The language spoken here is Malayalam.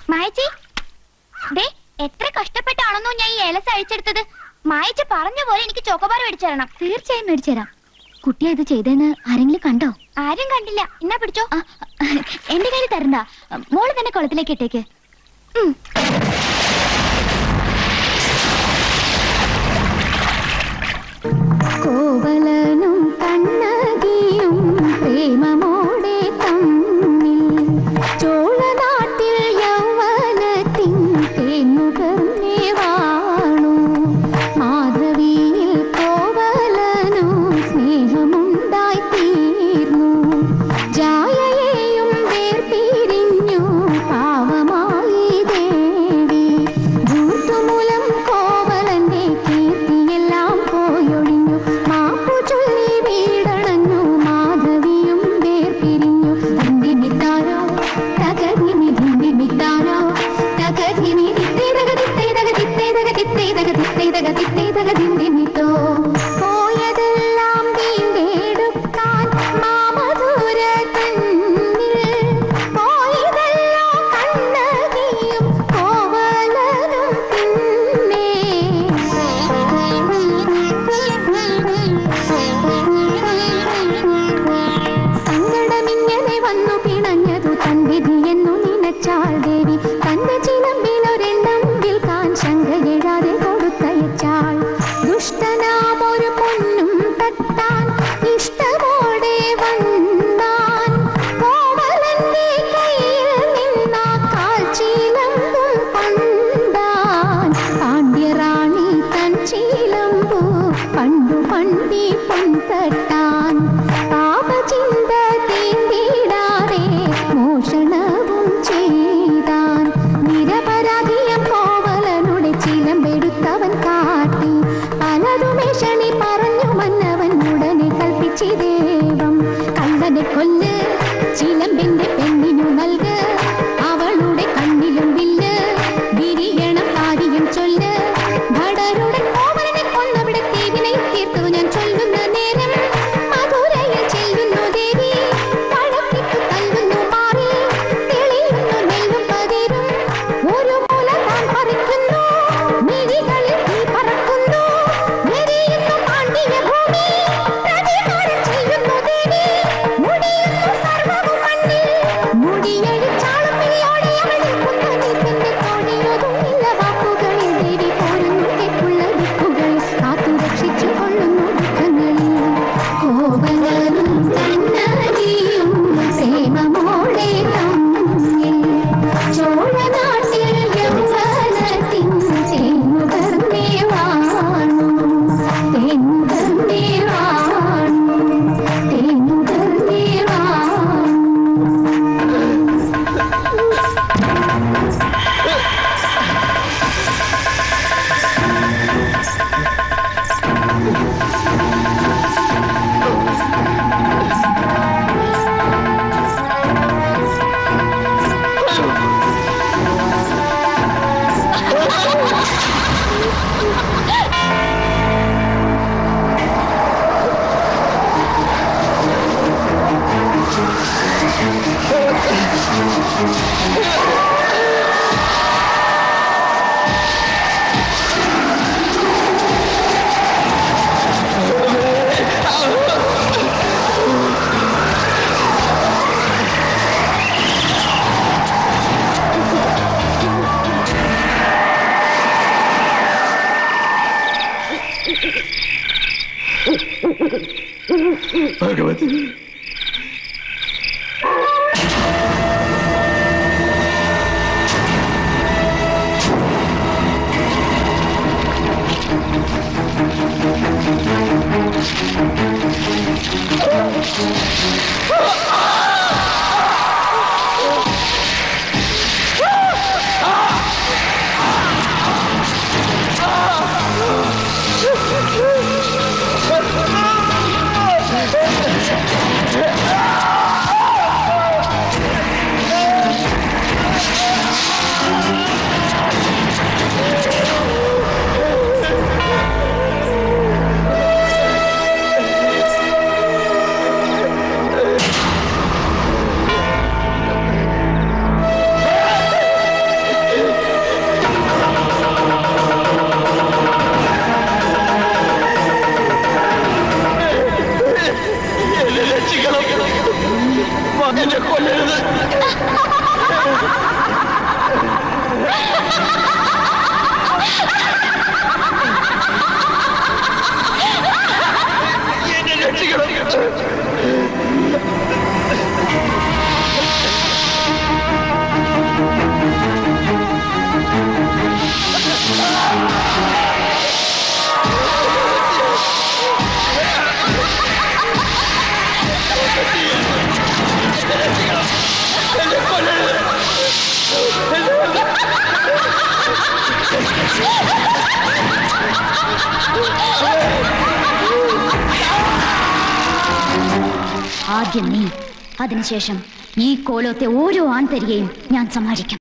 മായച്ചി ദേ എത്ര കഷ്ടപ്പെട്ടാണെന്നോ ഞാൻ ഈ ഏലസ് അഴിച്ചെടുത്തത് മായച്ച പറഞ്ഞ പോലെ എനിക്ക് ചോക്കോബാർ മേടിച്ചു തരണം തീർച്ചയായും മേടിച്ചു തരാം കുട്ടിയാ ഇത് ചെയ്തെന്ന് ആരെങ്കിലും കണ്ടോ ആരും കണ്ടില്ല എന്നാ പിടിച്ചോ എന്റെ കയ്യിൽ തരണ്ട മോള് തന്നെ കുളത്തിലേക്ക് ഇട്ടേക്ക് ഉം. കോവലനും കണ്ണകിയും പ്രേമമോടെ തമ്മിൽ ചോളനാട്ടിൽ യൗവനത്തിൻ തേന്നുകർന്നേ വാണു മാധവിയിൽ കോവലനും സ്നേഹമുണ്ടായി തീർന്നു ജായയെയും വേർപിരിഞ്ഞു പാവമായി ദേവി ഭൂത്തുമൂലം കോവലന്റെ കീർത്തിയെല്ലാം പോയൊഴിഞ്ഞു മാപ്പു ചൊല്ലി വീടണഞ്ഞു മാധവിയും വേർപിരിഞ്ഞു ഹിന്ദിമിത്താരോ തകർന്നിനി ഹിന്ദിമിത്താരോ തകർന്നിനി പോയതെല്ലാം വീണ്ടെടുക്കാൻ മാമധുര തന്നിൽ പോയതല്ലോ കണ്ണകിയും കോവലനും പിന്നെ സങ്കടമിങ്ങനെ വന്നു പിണഞ്ഞതു തൻ വിധിയെന്നു നിനച്ചാൽ ദേവി തന്റെ ചിലമ്പിലൊരെണ്ണം വിൽക്കാൻ ശങ്കയെഴാതെ കൊടുത്തയച്ചാൾ ദുഷ്ടനാം ഒരു പൊന്നും തട്ടാൻ ഇഷ്ടമോടെ വന്നാൻ കോവലന്റെ കയ്യിൽ നിന്നാ കാൽച്ചീലമ്പും കൊണ്ടാൻ പാണ്ഡ്യറാണി തൻ ചീലമ്പു പണ്ടു പണ്ടി പൊൻതട്ടാൻ പാപചിന്ത തീണ്ടിടാതെ മോഷണവും ചെയ്താൻ നിരപരാധിയം കോവലനുടെ ചിലമ്പെടുത്തവൻ കാട്ടി പലതുമേഷണി പറഞ്ഞു മന്നവൻ ഉടനെ കൽപ്പിച്ചി ദേവം കള്ളനെ കൊല്ല് ചിലമ്പിന്റെ പെണ്ണിനു നൽക് അവളുടെ കണ്ണിലും വില്ല് വിരിയണം കാര്യം ചൊല്ല് ഭടരുടെ കോവലനെ കൊന്നവിടെ തീവിനെ തീർത്തു ഞാൻ ചൊല്ലുന്ന നേരം മധുരയിൽ ചെല്ലുന്നു ദേവി പഴക്കിട്ടു തല്ലുന്നു മാറി തെളിയുന്നു നെല്ലും പതിരും ഒരു മൂല താൻ പറിക്കുന്നു മിഴികളിൽ തീ പറക്കുന്നു എരിയുന്നു പാണ്ഡ്യ ഭൂമി പ്രതികാരം ചെയ്യുന്നു ദേവി മുടിയുന്നു സർവ്വവും മണ്ണിൽ മുടിയഴിച്ചാളും വിളിയോടെ അവൾ നിൽക്കുന്നു നിൽക്കുന്ന തോണിയൊതുമില്ല വാക്കുകളിൽ ദേവി പോരുന്നു തെക്കുള്ള ദിക്കുകൾ കാത്തു രക്ഷിച്ചു കൊള്ളുന്നു ദുഃഖങ്ങളിൽ കോവലനും കണ്ണകിയും പ്രേമമോടെ തമ്മിൽ ചോഴനാട്ടിൽ യൗവനത്തിൻ തേന്നുകർന്നേ വാണു തേന്നുകർന്നേ വാണു തേന്നുകർന്നേ വാണു ഭഗവതി Ah! ആദ്യം നീ അതിനുശേഷം ഈ കോലത്തെ ഓരോ ആൺതരികയും ഞാൻ സമാരിക്കും